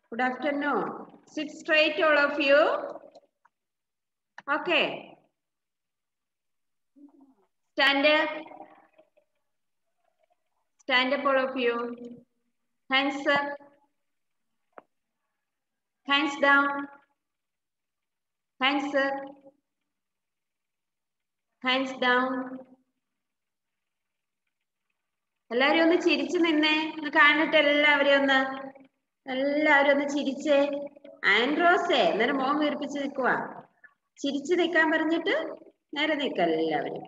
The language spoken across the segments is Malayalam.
Good afternoon. Sit straight, all of you. Okay. Stand up. Stand up, all of you. Hands up. Hands down. Hands up. Hands down. എല്ലാരും ഒന്ന് ചിരിച്ചു നിന്നേ ഒന്ന് കാണട്ടെ എല്ലാവരും ഒന്ന് എല്ലാവരും ഒന്ന് ചിരിച്ചേ ആൻഡ്രോസേ നേരം മോൻ വീർപ്പിച്ച് നിൽക്കുക ചിരിച്ചു നിൽക്കാൻ പറഞ്ഞിട്ട് നേരെ നിൽക്ക എല്ലാവരും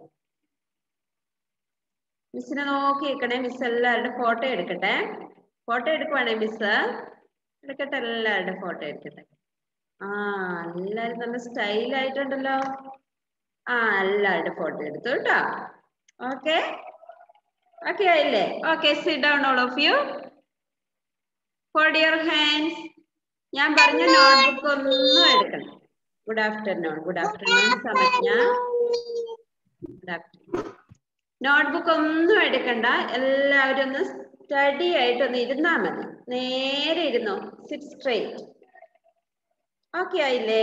മിസ്സിനെ നോക്കി നിൽക്കണേ മിസ് എല്ലാവരുടെ ഫോട്ടോ എടുക്കട്ടെ ഫോട്ടോ എടുക്കുവാണേ മിസ് എടുക്കട്ടെ എല്ലാവരുടെ ഫോട്ടോ എടുക്കട്ടെ ആ എല്ലാരും നല്ല സ്റ്റൈൽ ആയിട്ടുണ്ടല്ലോ ആ എല്ലാവരുടെ ഫോട്ടോ എടുത്തു കേട്ടോ ഓക്കെ ഓക്കെ ആയില്ലേ okay sit down all of you fold your hands ഞാൻ പറഞ്ഞ നോട്ട്ബുക്ക് ഒന്നും എടുക്കണം ഗുഡ് ആഫ്റ്റർനൂൺ ഗുഡ് ആഫ്റ്റർനൂൺ സമജ്ഞ ഗുഡ് ആഫ്റ്റർനൂൺ നോട്ട്ബുക്ക് ഒന്നും എടുക്കണ്ട എല്ലാവരും ഒന്ന് സ്റ്റഡി ആയിട്ട് ഒന്ന് ഇരുന്നാ മതി നേരെ ഇരുന്നോ സിറ്റ് സ്ട്രേറ്റ് ഓക്കെ ആയില്ലേ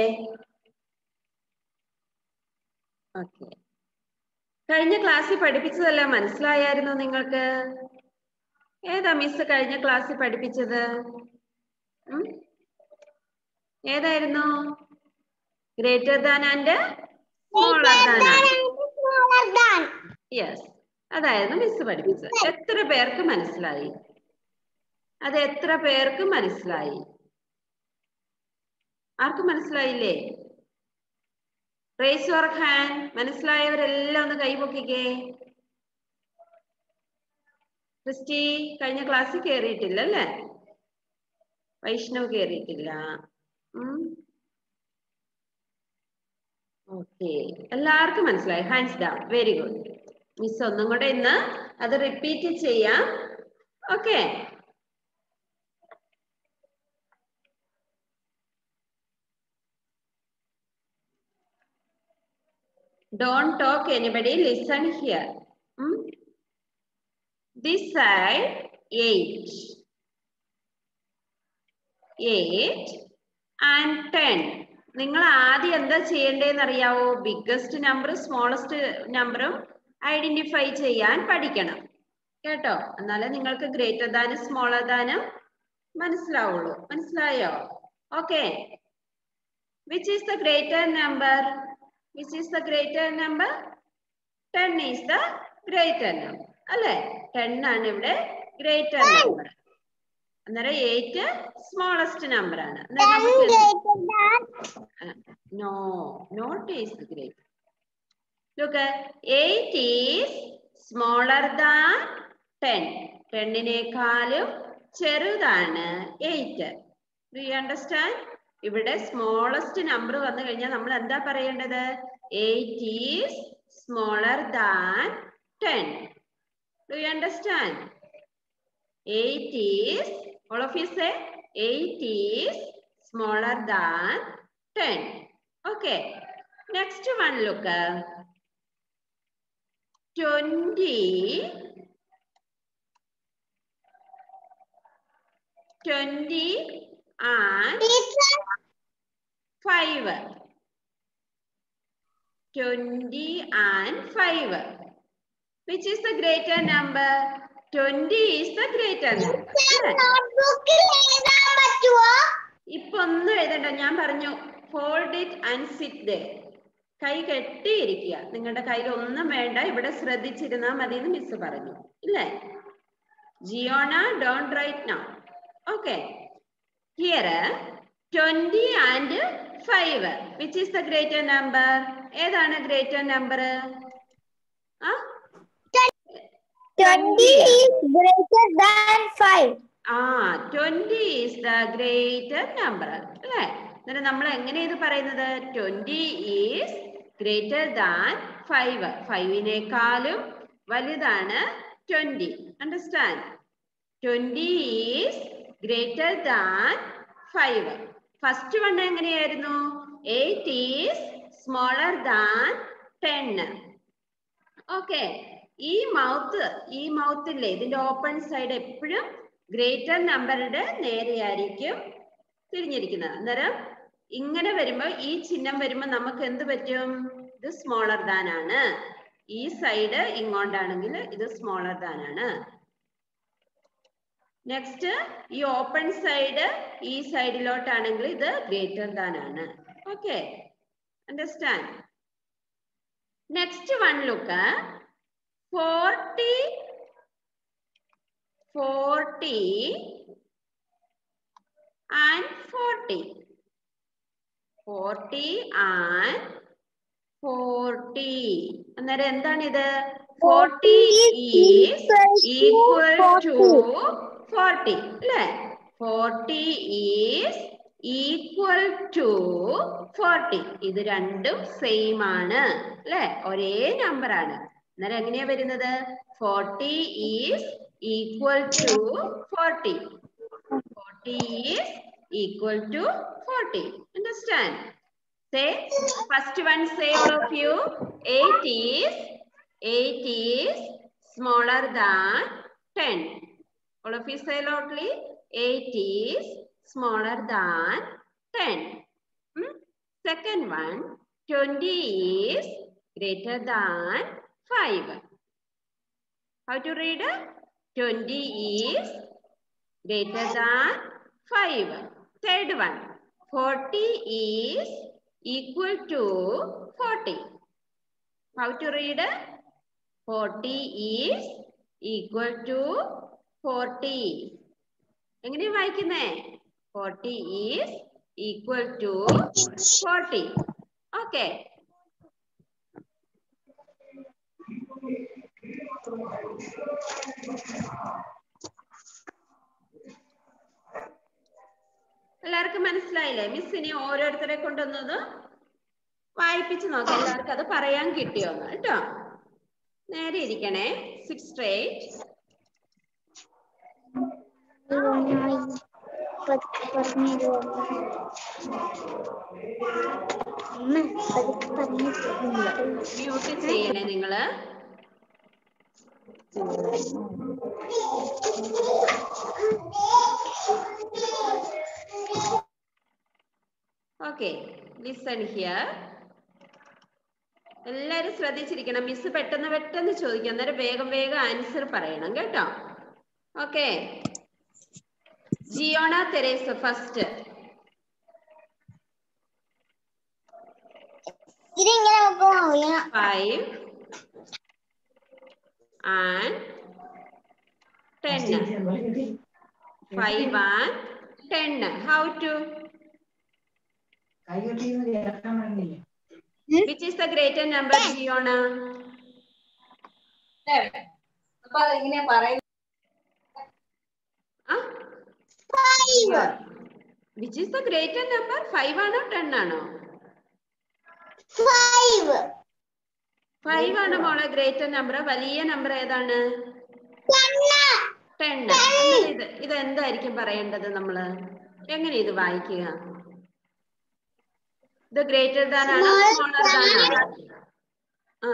ഓക്കെ കഴിഞ്ഞ ക്ലാസ്സിൽ പഠിപ്പിച്ചതെല്ലാം മനസ്സിലായായിരുന്നു നിങ്ങൾക്ക് ഏതാ മിസ് കഴിഞ്ഞ ക്ലാസ്സിൽ പഠിപ്പിച്ചത് ഉം? ഏതായിരുന്നു greater than and smaller than yes അതായിരുന്നു മിസ് പഠിപ്പിച്ചത് എത്ര പേർക്ക് മനസ്സിലായി അത് എത്ര പേർക്ക് മനസ്സിലായി ആർക്കും മനസ്സിലായില്ലേ റേസ് യുവർ ഹാൻഡ് മനസ്സിലായവരെല്ലാം ഒന്ന് കൈപൊക്കിക്കേ ക്രിസ്റ്റി കഴിഞ്ഞ ക്ലാസ്സിൽ കയറിയിട്ടില്ല അല്ലേ വൈഷ്ണവ് കയറിയിട്ടില്ല ഓക്കെ എല്ലാവർക്കും മനസ്സിലായി hands down very good miss ഒന്നും കൂടെ ഇന്ന് അത് റിപ്പീറ്റ് ചെയ്യാം okay Don't talk anybody, listen here. Hmm? This side, 8. 8 and 10. നിങ്ങൾ ആദ്യം എന്താ ചെയ്യേണ്ടതെന്ന് അറിയാവോ ബിഗ്ഗസ്റ്റ് നമ്പർ സ്മോളസ്റ്റ് നമ്പറും ഐഡന്റിഫൈ ചെയ്യാൻ പഠിക്കണം കേട്ടോ എന്നാലേ നിങ്ങൾക്ക് ഗ്രേറ്റർ ദാനും സ്മോളർ ദാനും മനസ്സിലാവുള്ളൂ മനസ്സിലായോ okay which is the greater number which is the greater number 10 is the greater number അല്ലേ 10 ആണ് ഇവിടെ greater number അന്നേരം 8 സ്മോളസ്റ്റ് നമ്പർ ആണ് no not is great look 8 is smaller than 10 ടെന്നിനേക്കാളും ചെറുതാണ് 8 ഡു യു അണ്ടർസ്റ്റാൻഡ് ഇവിടെ സ്മോളസ്റ്റ് നമ്പർ വന്നു കഴിഞ്ഞാൽ നമ്മൾ എന്താ പറയേണ്ടത് eight is smaller than ten do you understand eight is all of you say eight is smaller than ten okay next one look twenty twenty and 5. 20 and 5. Which is the greater number? 20 is the greater number. ഇപ്പൊ ഒന്നും എഴുതണ്ട ഞാൻ പറഞ്ഞു ഫോൾഡ് ഇറ്റ് ആൻഡ് സിറ്റ് ദേ കൈ കെട്ടിയിരിക്കുക നിങ്ങളുടെ കയ്യിൽ ഒന്നും വേണ്ട ഇവിടെ ശ്രദ്ധിച്ചിരുന്നാ മതി എന്ന് മിസ് പറഞ്ഞു ഇല്ലേ Jiona don't write now okay Here, 20 and 5. Which is the greater number? ഏതാണ് greater number? ആ? 20 is greater than 5. ആ 20 is the greater number. അല്ലേ? എന്നിട്ട് നമ്മൾ എങ്ങനെ ഇത് പറയുന്നത് 20 is greater than 5. 5നേക്കാളും വലുതാണ് 20. Understand? 20 is greater than 5. First one എങ്ങനെയായിരുന്നു eight is smaller than ten okay ഈ മൗത്ത് ഈ മൗത്ത് ഇല്ലേ ഇതിന്റെ ഓപ്പൺ സൈഡ് എപ്പോഴും ഗ്രേറ്റർ നമ്പറുടെ നേരെയായിരിക്കും തിരിഞ്ഞിരിക്കുന്നത് അന്നേരം ഇങ്ങനെ വരുമ്പോ ഈ ചിഹ്നം വരുമ്പോ നമുക്ക് എന്ത് പറ്റും ഇത് സ്മോളർ ദാൻ ആണ് ഈ സൈഡ് ഇങ്ങോട്ടാണെങ്കിൽ ഇത് സ്മോളർ ദാൻ ആണ് നെക്സ്റ്റ് ഈ ഓപ്പൺ സൈഡ് ഈ സൈഡിലോട്ടാണെങ്കിൽ ഇത് ഗ്രേറ്റർ ദാൻ ആണ് okay understand next one look forty forty and forty forty and forty അന്നേരം എന്താണിത് forty is equal to forty അല്ലേ forty is equal to forty ഇത് രണ്ടും സെയിം ആണ് അല്ലെ ഒരേ നമ്പർ ആണ് അന്നേരം എങ്ങനെയാ വരുന്നത് forty is equal to forty forty is equal to forty understand say first one say all of you 8 is 8 is smaller than 10 all of you say loudly 8 is smaller than 10 Hmm? second one 20 is greater than 5 how to read 20 is greater than 5 third one 40 is equal to 40. How to read? 40 is equal to 40. എങ്ങനെ വായിക്കുന്നേ forty is equal to forty okay എല്ലാവർക്കും മനസ്സിലായില്ലേ മിസ് ഇനി ഓരോരുത്തരെ കൊണ്ടൊന്നത് വായിപ്പിച്ച് നോക്കാം എല്ലാവർക്കും അത് പറയാൻ കിട്ടിയോന്ന് കേട്ടോ നേരെ ഇരിക്കണേ സിക്സ് സ്ട്രേറ്റ് മ്യൂട്ട് ചെയ്യണേ നിങ്ങള് ഓക്കെ ലിസൺ ഹിയർ എല്ലാരും ശ്രദ്ധിച്ചിരിക്കണം മിസ് പെട്ടെന്ന് പെട്ടെന്ന് ചോദിക്കും അന്നേരം വേഗം വേഗം ആൻസർ പറയണം കേട്ടോ ഓക്കെ ജിയോണ തെരേസ് ഫസ്റ്റ് ഇതിങ്ങനെ നോക്കുമോ ഇങ്ങനെ five and ten five and ten how to which is the greater number Jiona അപ്പൊ അതിങ്ങനെ പറയും five which is the greater number five ആണോ ടെൻ ആണോ ഫൈവ് ഫൈവ് ആണ് മോളെ ഗ്രേറ്റർ നമ്പർ വലിയ നമ്പർ ഏതാണ് ടെൻ ഇത് ഇത് എന്തായിരിക്കും പറയേണ്ടത് നമ്മള് എങ്ങനെ ഇത് വായിക്കുക ഇത് ഗ്രേറ്റർ ദാൻ ആണോ സ്മോളർ ദാൻ ആണോ ആ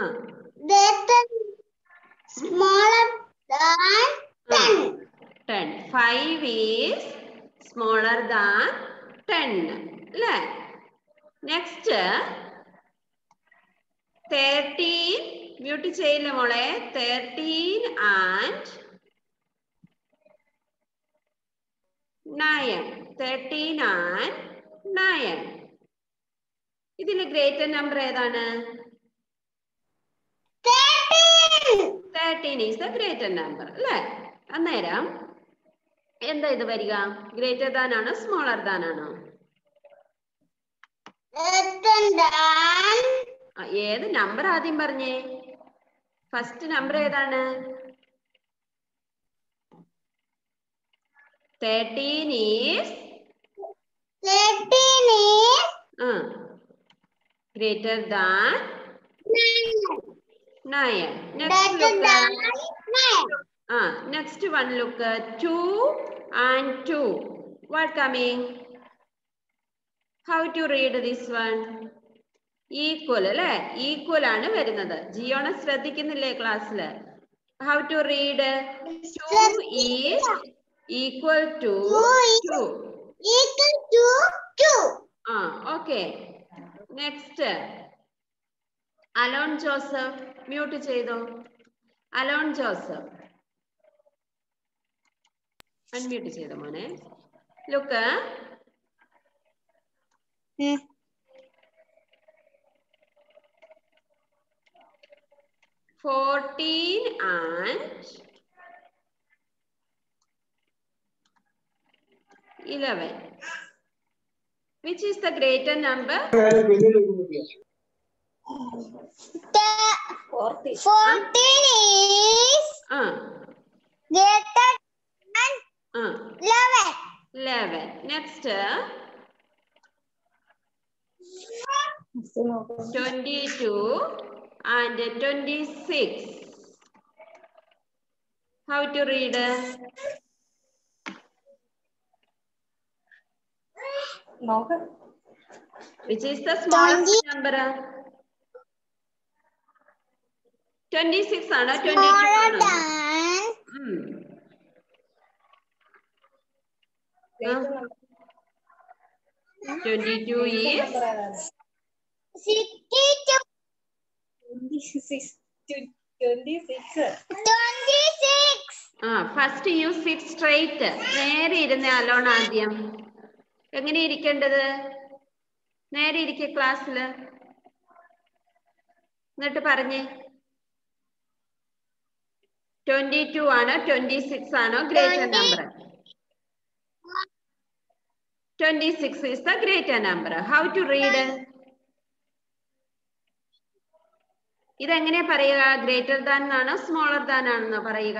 smaller than ten. Ten five is smaller than ten അല്ലേ നെക്സ്റ്റ് തേർട്ടീൻ മ്യൂട്ട് ചെയ്യില്ല മോളെ thirteen and nine thirteen and nine ഇതിലെ ഗ്രേറ്റർ നമ്പർ ഏതാണ് Thirteen. Thirteen is the greater number അല്ലേ അന്നേരം എന്താ ഇത് വരിക ഗ്രേറ്റർ ദാൻ ആണോ സ്മോളർ ദാൻ ആണോ Greater than ആ, ഏത് നമ്പർ ആദ്യം പറഞ്ഞേ ഫസ്റ്റ് നമ്പർ ഏതാണ് thirteen is thirteen is greater than nine. Nine Greater than nine. ആ next one look two and two what coming how to read this one equal അല്ലെ ഈക്വൽ ആണ് വരുന്നത് ജിയോണ ശ്രദ്ധിക്കുന്നില്ലേ ക്ലാസ്സിൽ how to read two is equal to Two is to equal to 2. ആ okay next Alon Joseph mute ചെയ്തോ അലോൺ ജോസഫ് അൺമ്യൂട്ട് ചെയ്തോ മോനെ look fourteen and eleven which is the greater number The 40. 14 is ആ greater than ah 11. Eleven next twenty two and twenty six how to read നോക്ക് which is the smallest 20. Number twenty six ആണോ ട്വന്റി ടു Smaller ആണോ than ഉം. Greater number. 22 Greater is number ഏതാണ്? 62. 26. 26. 26. ആ ഫസ്റ്റ് യു സിക്സ് സ്ട്രൈറ്റ് നേരെ ഇരുന്ന അലോൺ ആദ്യം എങ്ങനെ ഇരിക്കേണ്ടത് നേരെ ഇരിക്കെ ക്ലാസ്സില് എന്നിട്ട് പറഞ്ഞേ ട്വന്റി ടു ആണോ ട്വന്റി സിക്സ് ആണോ greater 20. Number twenty six is the greater number how to read ഇതെങ്ങനെ പറയുക ഗ്രേറ്റർ ദാൻ എന്നാണോ സ്മോളർ ദാൻ ആണെന്നോ പറയുക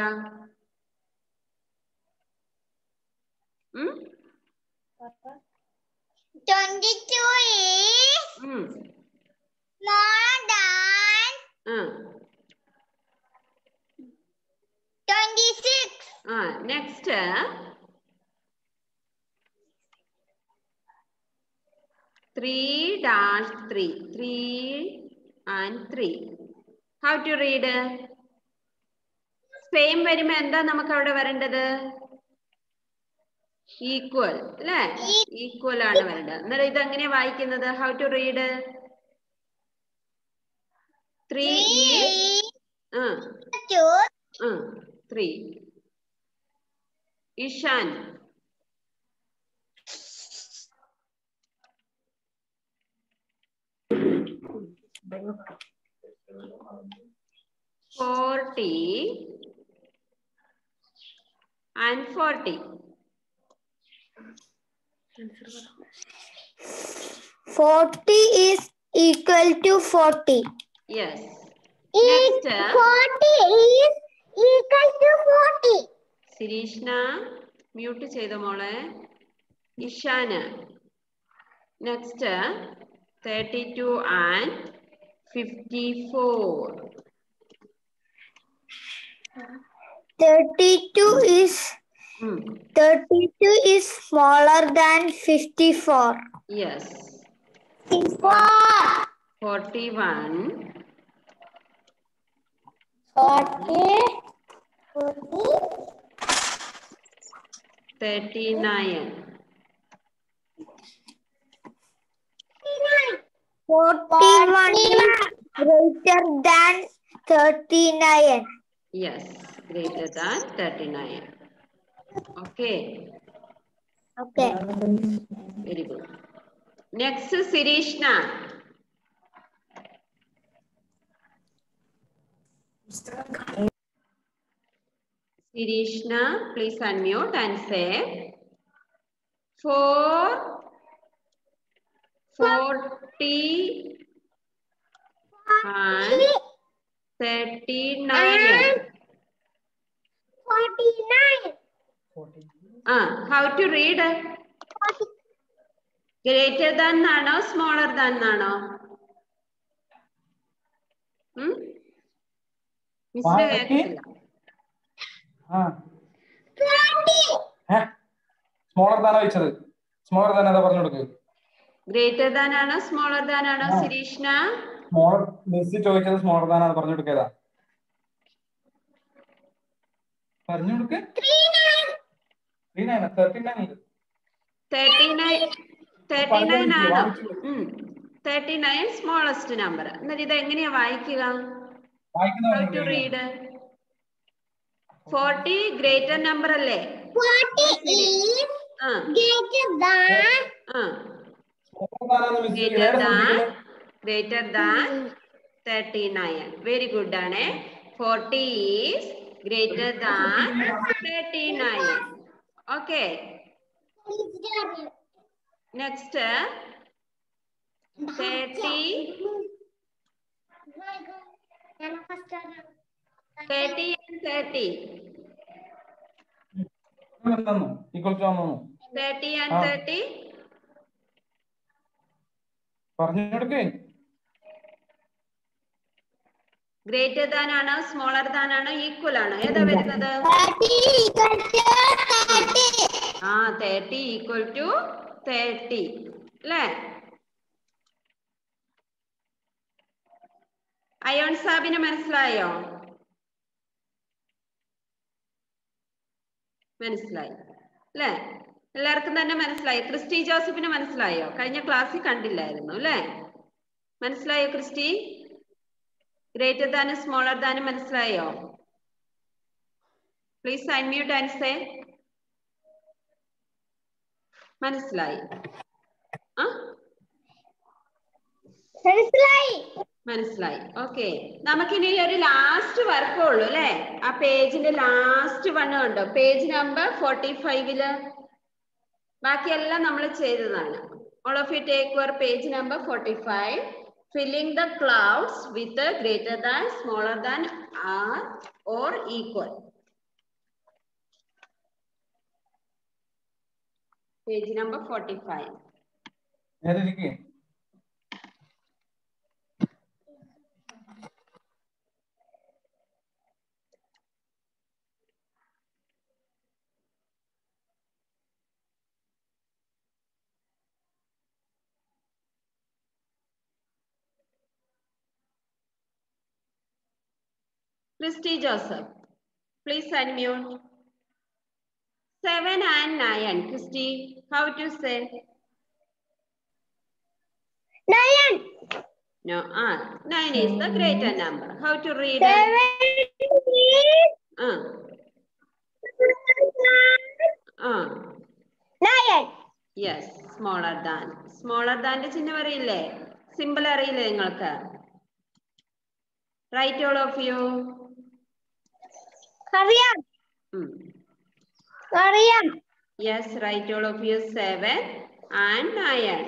ഉം? 22 is ഉം. smaller than ah 26. Ah next three dash three three and three how to read same വരുമ്പോ എന്താ നമുക്ക് അവിടെ വരേണ്ടത് ഈക്വൽ അല്ലേ ഈക്വൽ ആണ് വരേണ്ടത് അന്നേരം ഇത് എങ്ങനെ വായിക്കുന്നത് how to read three Three ah two ah three Ishaan forty and forty. Forty is equal to forty. Yes. Is Next, uh, forty is equal to forty. Sirishna mute ചെയ്ത മോളെ ഇഷാന് next thirty two and fifty four Thirty-two is thirty-two is smaller than fifty-four. Yes Four. Forty one Forty. Thirty nine Forty-one is greater than thirty-nine. Yes greater than thirty nine okay Okay. Very good next Sirishna Sirishna, please unmute and say four forty and thirty-nine. Forty-nine. Ah, how to read? Greater than എന്നാണോ smaller than എന്നാണോ ഉം? മിസ്സിന് കേൾക്കില്ല ആ Twenty. ഏ സ്മോളർ താനാ വെച്ചത് സ്മോളർ താൻ ഏതാ പറഞ്ഞു കൊടുക്ക് ഗ്രേറ്റർ ദാൻ ആണോ സ്മോളർ ദാൻ ആണോ ആ. സിരീഷ്ണ സ്മോളർ മിസ് ചോദിച്ചത് സ്മോളർ താനാണ് പറഞ്ഞു കൊടുക്കേതാ പറഞ്ഞു കൊടുക്ക് Three nine. Three nine thirty nine ഉണ്ട് തേർട്ടി നയൻ തേർട്ടി പറഞ്ഞു നയൻ വായിക്കൂ, ആണോ വായിച്ചു. തേർട്ടി നയൻ സ്മോളസ്റ്റ് നമ്പർ എന്നിട്ട് ഇത് എങ്ങനെയാ വായിക്കുക വായിക്കുന്ന ഹൗ ടു പറഞ്ഞു റീഡ് ഫോർട്ടി ഗ്രേറ്റർ നമ്പർ അല്ലേ Forty is ആ greater than ആ മിസ് ഗ്രേറ്റർ ഏടെ ദാൻ ശ്രദ്ധിക്കുന്നത് greater than thirty nine very good ആണ് forty is greater than thirty nine okay next thirty thirty and thirty തന്നു ഈക്വൽ ടു തന്നു തേർട്ടി ആൻഡ് ആ. തേർട്ടി പറഞ്ഞു കൊടുക്കേ ഗ്രേറ്റർ ദാൻ ആണോ സ്മോളർ ദാൻ ആണോ ഈക്വൽ ആണോ ഏതാ വരുന്നത് ആ തേർട്ടി ഈക്വൽ ടു തേർട്ടി അല്ലേ അയോൺ സാബിന് മനസ്സിലായോ മനസ്സിലായി അല്ലേ എല്ലാവർക്കും തന്നെ മനസ്സിലായി ക്രിസ്റ്റി ജോസഫിന് മനസ്സിലായോ കഴിഞ്ഞ ക്ലാസ്സിൽ കണ്ടില്ലായിരുന്നു അല്ലേ മനസ്സിലായോ ക്രിസ്റ്റി ഗ്രേറ്റർ ദാനും സ്മോളർ ദാനും മനസ്സിലായോ പ്ലീസ് അൺമ്യൂട്ട് ആൻഡ് സേ മനസ്സിലായി ആ മനസ്സിലായി മനസ്സിലായി ഓക്കെ നമുക്കിനി ഒരു ലാസ്റ്റ് വർക്കേ ഉള്ളൂ അല്ലെ ആ പേജിന്റെ ലാസ്റ്റ് വൺ കണ്ടോ പേജ് നമ്പർ ഫോർട്ടി ഫൈവില് ബാക്കിയെല്ലാം നമ്മൾ ചെയ്തതാണ് all of you take your page number forty five filling the clouds with greater than smaller than are or equal page number forty five നേരെ ഇരിക്കേ Christy Joseph, please unmute. Seven and nine. Christy, how to say? Nine. No, ah, nine is the greater number. How to read? Seven is Ah, ah, nine. yes, smaller than. Smaller than ചിഹ്നം അറിയില്ലേ സിമ്പിൾ അറിയില്ലേ നിങ്ങൾക്ക് റൈറ്റ് ഓൾ ഓഫ് യു അറിയാം അറിയാം yes right all of you seven and nine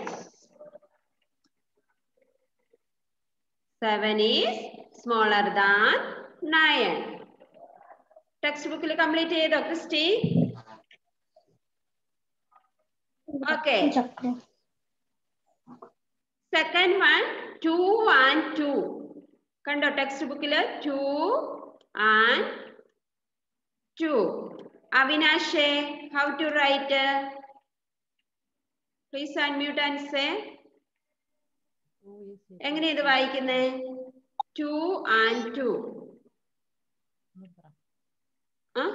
seven is smaller than nine text ബുക്കിൽ കംപ്ലീറ്റ് ചെയ്തോ Christy okay second one two and two കണ്ടോ ടെക്സ്റ്റ് ബുക്കില് ടു ആൻഡ് ടു അവിനാഷേ how to write please unmute and say എങ്ങനെ ഇത് വായിക്കുന്നേ ടു ആൻഡ് ടു ആ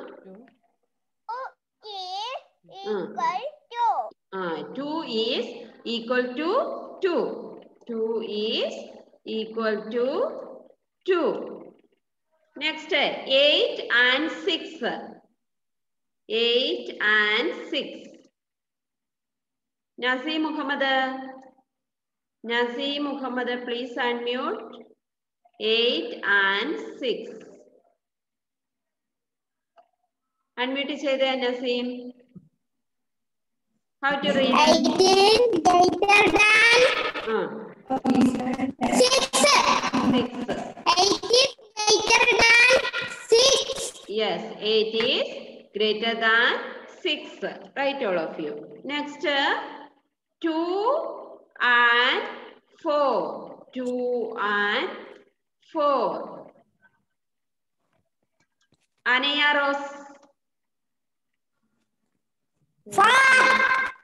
equal to ആ two is equal to two two is equal to two next eight and six eight and six Naseem Muhammad Naseem Muhammad please unmute eight and six unmute ചെയ്തേ Naseem how to read eighteen greater than six. Six Eight is greater than six. Yes, 8 is greater than 6. Write all of you. Next, uh, 2 and 4. 2 and 4. Anaya Rose. Four.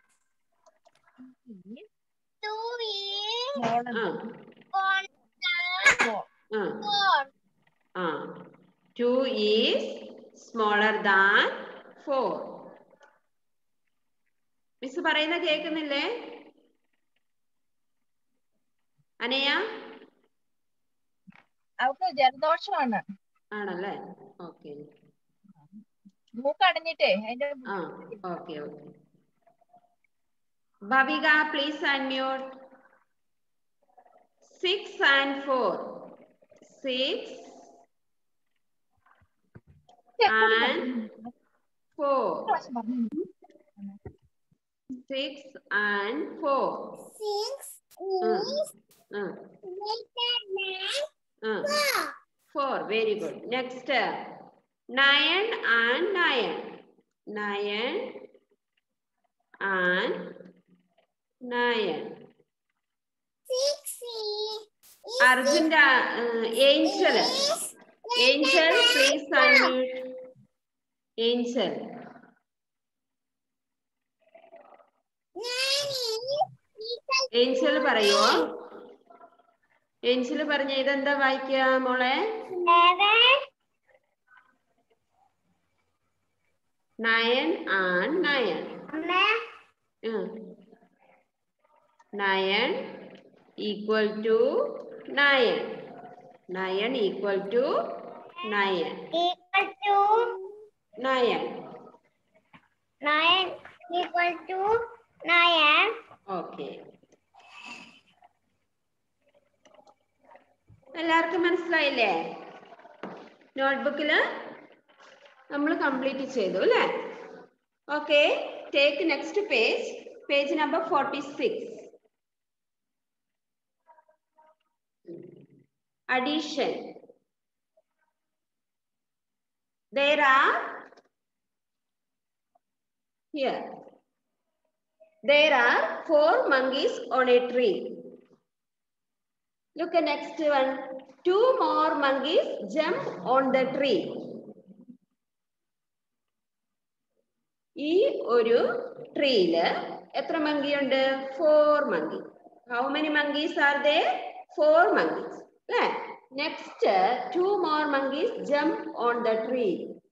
Two is Uh, one uh, four. uh. 2 is smaller than 4. Miss പറയുന്ന കേൾക്കുന്നില്ലേ അനയ അവൾക്ക് ജലദോഷമാണ് ആണല്ലേ ഓക്കെ മൂക്കടഞ്ഞിട്ടേ അതിന്റെ ആ okay okay Bhavika please unmute six and four six and four six and four Six Uh, is uh, greater than uh. four. Four, very good. Next, uh, nine and nine. Nine and nine. Six is Arjun, uh, Angel. Angel, please unmute. Angel. nine is equal Angel പറയുവോ ഏഞ്ചൽ പറഞ്ഞ ഇതെന്താ വായിക്കുക മോളെ eleven. നയൻ ആൻഡ് നയൻ അമ്മ nine equal to nine nine equal to nine equal to nine nine equal to nine. Okay എല്ലാവർക്കും മനസ്സിലായില്ലേ നോട്ട്ബുക്കില് നമ്മൾ കംപ്ലീറ്റ് ചെയ്തു അല്ലേ okay take next page page number forty six addition there are here there are four monkeys on a tree look at next one two more monkeys jump on the tree ഈ ഒരു ട്രീയില് എത്ര മങ്കി ഉണ്ട് four monkey how many monkeys are they four monkeys അല്ലേ next two more monkeys jump on the tree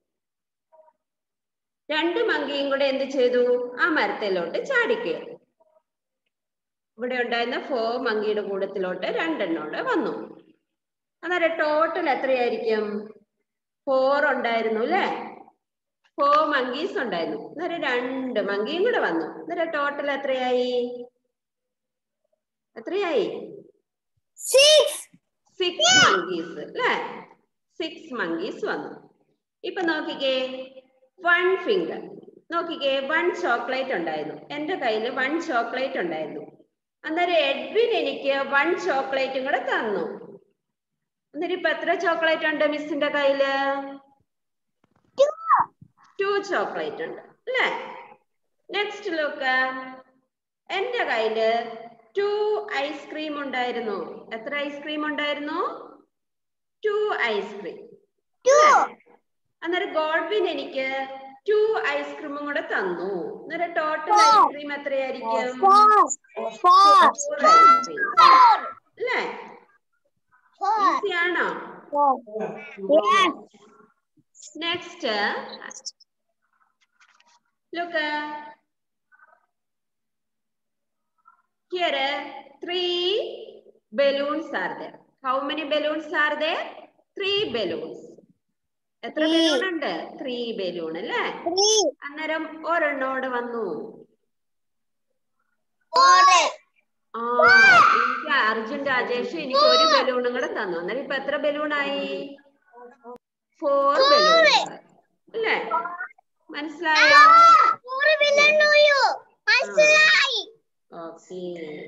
രണ്ട് മങ്കിയും കൂടെ എന്ത് ചെയ്തു ആ മരത്തിലോട്ട് ചാടിക്കയറി ഇവിടെ ഉണ്ടായിരുന്ന ഫോർ മങ്കിയുടെ കൂടത്തിലോട്ട് രണ്ടെണ്ണോടെ വന്നു അന്നേരം ടോട്ടൽ എത്രയായിരിക്കും ഫോർ ഉണ്ടായിരുന്നു അല്ലേ ഫോർ മങ്കീസ് ഉണ്ടായിരുന്നു അന്നേരം രണ്ട് മങ്കിയും കൂടെ വന്നു അന്നേരം ടോട്ടൽ എത്രയായി എത്രയായി Six. സിക്സ് മങ്കീസ് അല്ലേ സിക്സ് മങ്കീസ് വന്നു ഇപ്പൊ നോക്കിക്കേ വൺ ഫിംഗർ നോക്കിക്കേ വൺ ചോക്ലേറ്റ് ഉണ്ടായിരുന്നു എന്റെ കയ്യിൽ വൺ ചോക്ലേറ്റ് ഉണ്ടായിരുന്നു അന്നേരം എഡ്വിൻ എനിക്ക് വൺ ചോക്ലേറ്റും കൂടെ തന്നു അന്നേരം ഇപ്പൊ എത്ര ചോക്ലേറ്റ് ഉണ്ട് മിസ്സിന്റെ കയ്യില് ടു ചോക്ലേറ്റ് ഉണ്ട് അല്ലേ നെക്സ്റ്റ് ലുക്ക് എന്റെ കയ്യില് ടു ഐസ്ക്രീം ഉണ്ടായിരുന്നു എത്ര ഐസ്ക്രീം ഉണ്ടായിരുന്നു ടു ഐസ്ക്രീം അന്നേരം ഗോഡ്വിൻ എനിക്ക് ടു ഐസ്ക്രീമും കൂടെ തന്നു അന്നേരം ടോട്ടൽ ഐസ്ക്രീം എത്രയായിരിക്കും Four. Four. ഫോർ ഐസ്ക്രീം അല്ലേ Four. ഈസി ആണോ Four. Yes. Next look here three balloons are there how many balloons are there three balloons എത്ര Three. ബലൂൺ ഉണ്ട് ത്രീ ബലൂൺ അല്ലേ Three. അന്നേരം ഒരെണ്ണോട് വന്നു Four. ആ എനിക്ക് അർജുൻ രാജേഷ് എനിക്ക് ഒരു ബലൂണും കൂടെ തന്നു അന്നേരം ഇപ്പൊ എത്ര ബലൂണായി ഫോർ ബലൂൺ അല്ലേ മനസ്സിലായോ Four billion know you. മനസ്സിലായി. ഓക്കെ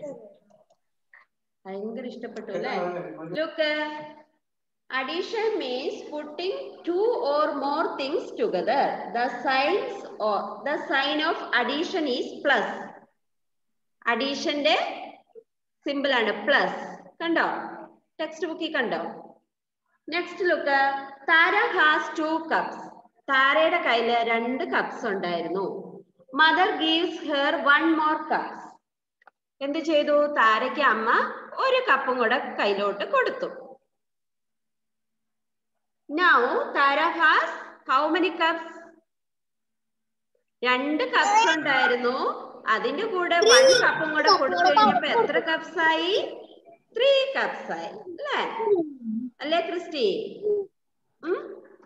ഭയങ്കര ഇഷ്ടപ്പെട്ടു അല്ലേ look addition means putting two or more things together the signs or the sign of addition is plus അഡീഷന്റെ സിമ്പിൾ ആണ് പ്ലസ് കണ്ടോ ടെക്സ്റ്റ് ബുക്കിൽ കണ്ടോ next look Tara has two cups താരയുടെ കയ്യില് രണ്ട് കപ്സ് ഉണ്ടായിരുന്നു mother gives her one more cups എന്ത് ചെയ്തു താരയ്ക്ക് അമ്മ ഒരു കപ്പും കൂടെ കയ്യിലോട്ട് കൊടുത്തു now Tara has how many cups രണ്ട് കപ്സ് ഉണ്ടായിരുന്നു അതിന്റെ കൂടെ വൺ കപ്പും കൂടെ കൊടുത്തു കഴിഞ്ഞപ്പോ എത്ര കപ്സ് ആയി ത്രീ കപ്സ് ആയി അല്ലേ അല്ലേ ക്രിസ്റ്റി ഉം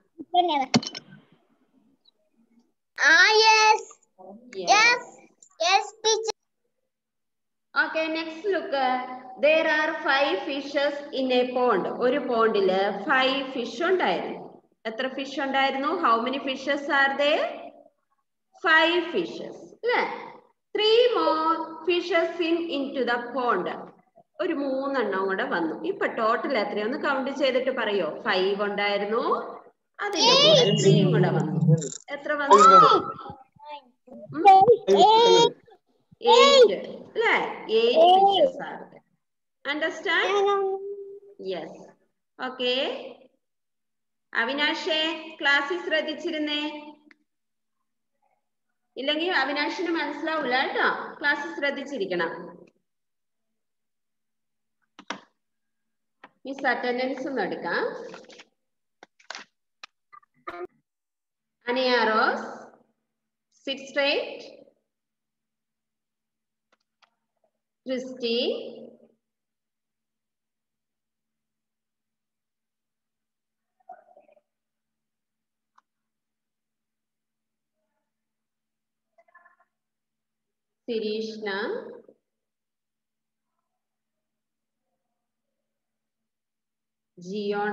Ah, yes. Yes. Yes. Yes, teacher. Okay, next look. There are five fishes in a pond. ഒരു പോണ്ടില് ഫൈവ് ഫിഷ് ഉണ്ടായിരുന്നു എത്ര ഫിഷ് ഉണ്ടായിരുന്നു how many fishes are they five fishes അല്ലേ three more fishes in in to the pond ഒരു മൂന്നെണ്ണം കൂടെ വന്നു ഇപ്പൊ ടോട്ടൽ എത്രയൊന്ന് കൗണ്ട് ചെയ്തിട്ട് പറയോ ഫൈവ് ഉണ്ടായിരുന്നു അതിന്റെ കൂടെ ത്രീയും കൂടെ വന്നു എത്ര വന്നു Eight. എയ്റ്റ് അല്ലേ eight fishes are understand yes okay അവിനാഷെ ക്ലാസ്സിൽ ശ്രദ്ധിച്ചിരുന്നേ ഇല്ലെങ്കിൽ അവിനാഷിന് മനസ്സിലാവൂല കേട്ടോ ക്ലാസ്സിൽ ശ്രദ്ധിച്ചിരിക്കണം മിസ് അറ്റൻഡൻസ് ഒന്ന് എടുക്കാം Aniya Rose sit straight Christy Sirishna Jiona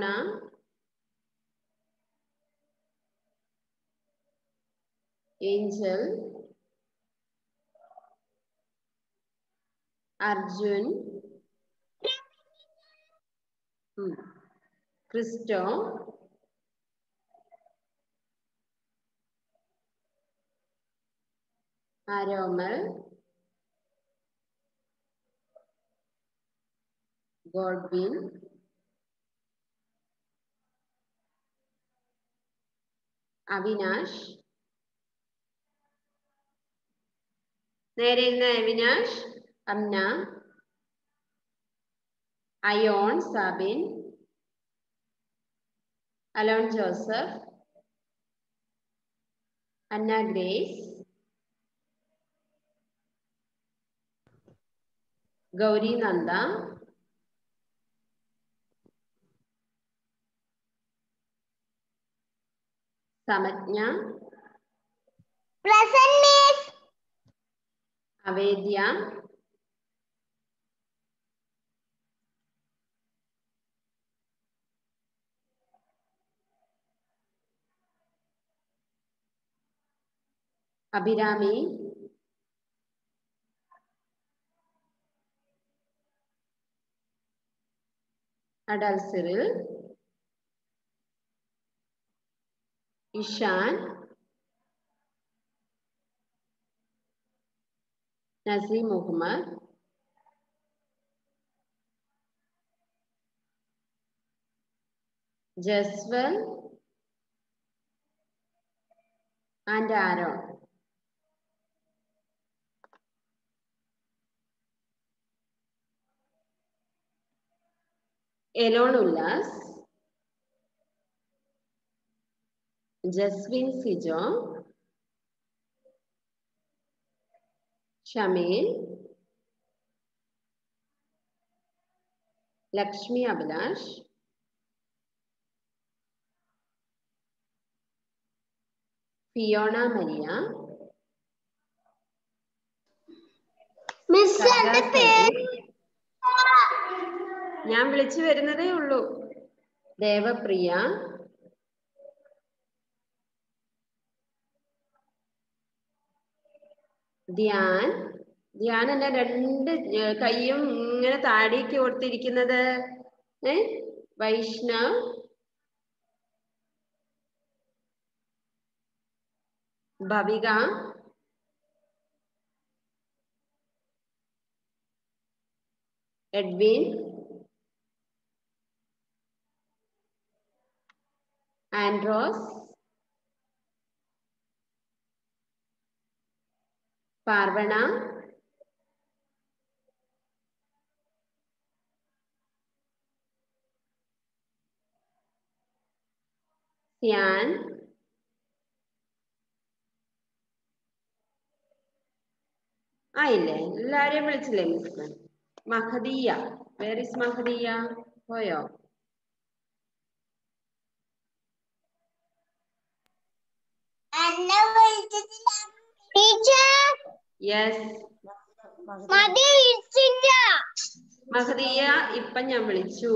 Angel Arjun ഉം. ക്രിസ്റ്റോ ആരോമൽ ഗോഡ്വിൻ അവിനാഷ് നേരെ ഇരുന്ന Avinash Amna Ayon Sabin Alon Joseph Anna Grace Gauri Nanda Samajna Present, miss. Avedya Abhirami Adel Cyril Ishan Naseem Muhammad Jaswal and Aaron Elon Ullas Jaswin Sijo Shameel Lakshmi Abhilash Fiona Maria Miss, Saja എന്റെ സജി. പേര് ഞാൻ വിളിച്ചു വരുന്നതേ ഉള്ളൂ ദേവപ്രിയ ധ്യാൻ ധ്യാൻ എന്നെ രണ്ട് ഏർ കൈയും ഇങ്ങനെ താഴേക്ക് കൊടുത്തിരിക്കുന്നത് ഏ വൈഷ്ണവ് ഭവിക എഡ്വിൻ ആൻഡ്രോസ് പാർവണ സിയാൻ ആയില്ലേ എല്ലാരെയും വിളിച്ചില്ലേ miss Mahadiya where is Mahadiya പോയോ എന്നെ വിളിച്ചിട്ടില്ല ടീച്ചർ യെസ് മതി വിളിച്ചില്ല മഹദിയ ഇപ്പൊ ഞാൻ വിളിച്ചു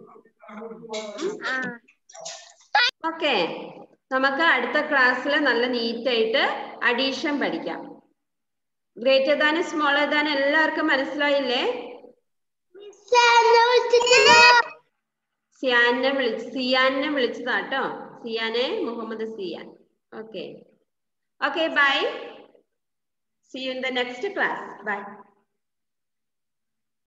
ഓക്കെ നമുക്ക് അടുത്ത ക്ലാസ്സിൽ നല്ല നീറ്റായിട്ട് അഡീഷൻ പഠിക്കാം ഗ്രേറ്റർ ദാൻ സ്മോളർ ദാൻ എല്ലാവർക്കും മനസ്സിലായില്ലേ എന്നെ വിളിച്ചിട്ടില്ല സിയാനെ വിളിച്ച് സിയാനെ വിളിച്ചതാട്ടോ സിയാനെ Muhammad Siyan okay okay bye see you in the next class by